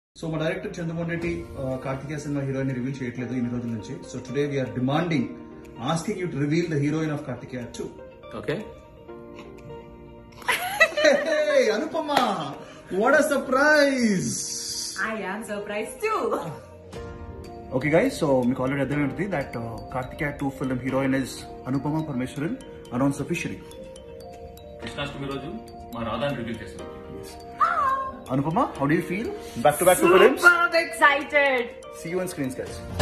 So మా director Chandramohan Reddy Karthikeya cinema heroine reveal చేయట్లేదు ఇన్ని రోజుల నుంచి so today we are demanding asking you to reveal the heroine of Karthikeya two okay Anupama what a surprise I am surprised too. Okay guys so మీకు already అర్థమే ఉంటుంది that Karthikeya two film heroine is Anupama Parameswaran announce officially Krishnashtami రోజు మా రాధాని reveal చేస్తాం Anupama how do you feel back to back to films Super excited. See you on screens guys